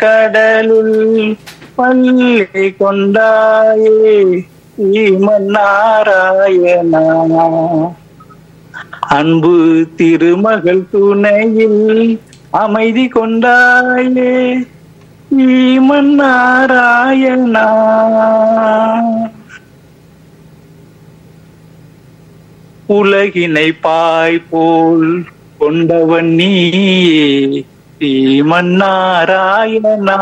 கடலுள் பள்ளி கொண்டாயே ஈமன் நாராயணா அன்பு திருமகள் துணையில் அமைதி கொண்டாயே ஈமன் நாராயணா உலகினை பாய் போல் கொண்டவன் நீயே ஈமன் நாராயணா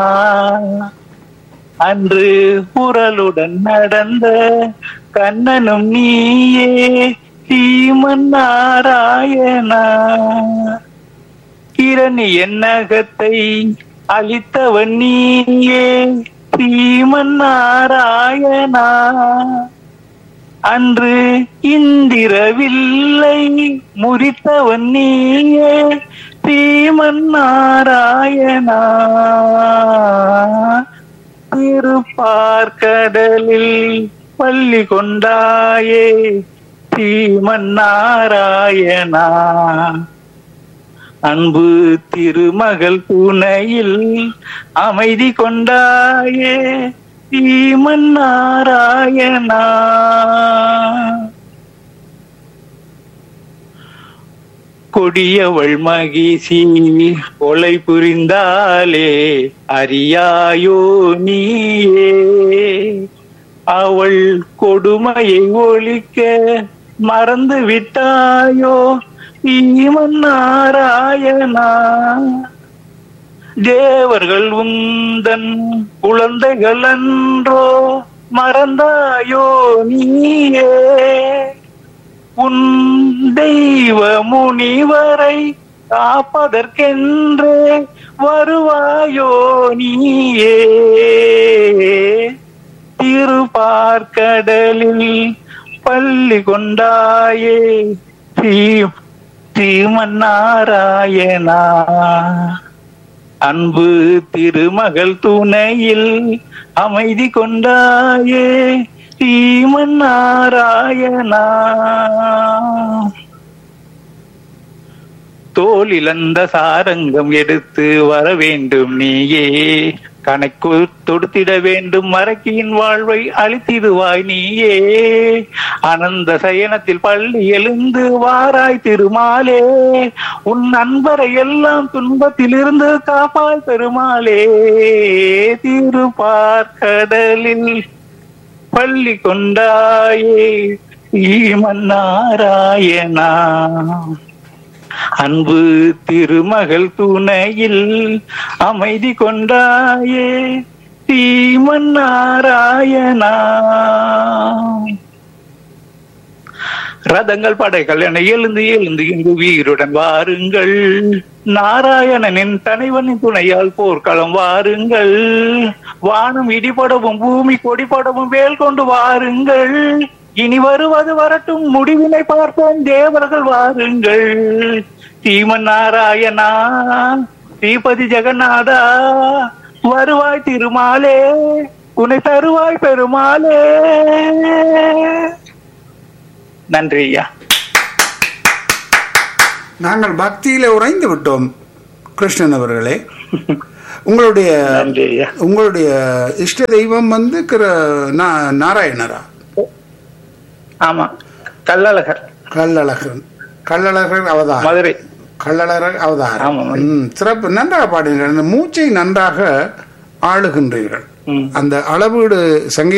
அன்று குரலுடன் நடந்த கண்ணனும் நீயே சீமன் நாராயணா கிரணி என்னகத்தை அளித்தவன் நீயே சீமன் நாராயணா அன்று இந்திரவில்லை முறித்தவன் நீயே சீமன் நாராயணா திருப்பார்கடலில் பள்ளி கொண்டாயே சீமன் நாராயணா அன்பு திருமகள் துணையில் அமைதி கொண்டாயே சீமன் நாராயணா கொடியவள் மகிழ்ச்சி கொலை புரிந்தாலே அறியாயோ நீயே அவள் கொடுமையை ஒழிக்க மறந்து விட்டாயோ ஈமன் நாராயணா தேவர்கள் உந்தன் குழந்தைகள் அன்றோ மறந்தாயோ நீயே உன் தெய்வ முனிவரை காப்பதற்கென்றே வருவாயோ நீயே திருப்பார்கடலில் பள்ளி கொண்டாயே ஸ்ரீ ஸ்ரீமன் நாராயணா அன்பு திருமகள் துணையில் அமைதி கொண்டாயே ஸ்ரீமன் நாராயணா தோளிலந்த சாரங்கம் எடுத்து வர வேண்டும் நீயே கணக்கு தொடுத்திட வேண்டும் மறக்கியின் வாழ்வை அழித்திடுவாய் நீயே அனந்த சயனத்தில் பள்ளி எழுந்து வாராய் திருமாலே உன் நண்பரை எல்லாம் துன்பத்திலிருந்து காப்பாய் பெருமாளே திருப்பார்கடலில் பள்ளி கொண்டாயே ஈமன் நாராயணா அன்பு திருமகள் துணையில் அமைதி கொண்டாயே சீமன் நாராயணா ரதங்கள் படைகள் என எழுந்து எழுந்து இங்கு வீருடன் வாருங்கள் நாராயணனின் தனைவனின் துணையால் போர்க்களம் வாருங்கள் வானம் இடிபடவும் பூமி கொடிபடவும் வேல் கொண்டு வாருங்கள் இனி வருவது வரட்டும் முடிவினை பார்ப்போம் தேவர்கள் வாருங்கள் சீமன் நாராயணா ஸ்ரீபதி ஜெகநாதா வருவாய் திருமாலே உன்னை தருவாய் பெருமாளே நன்றி ஐயா நாங்கள் பக்தியில உறைந்து விட்டோம் கிருஷ்ணன் அவர்களே உங்களுடைய நன்றி ஐயா உங்களுடைய இஷ்ட தெய்வம் வந்து கிர- நா- நாராயணரா ஆமா கள்ளழகர் கள்ளழகன் கள்ளழகர் அவதாரம் மதுரை கள்ளழகர் அவதாரம் ஆமா. ம், சிறப்பு நன்றாக பாடுகிறீர்கள் அந்த மூச்சை நன்றாக ஆளுகின்றீர்கள் ம். அந்த அளவீடு சங்கீத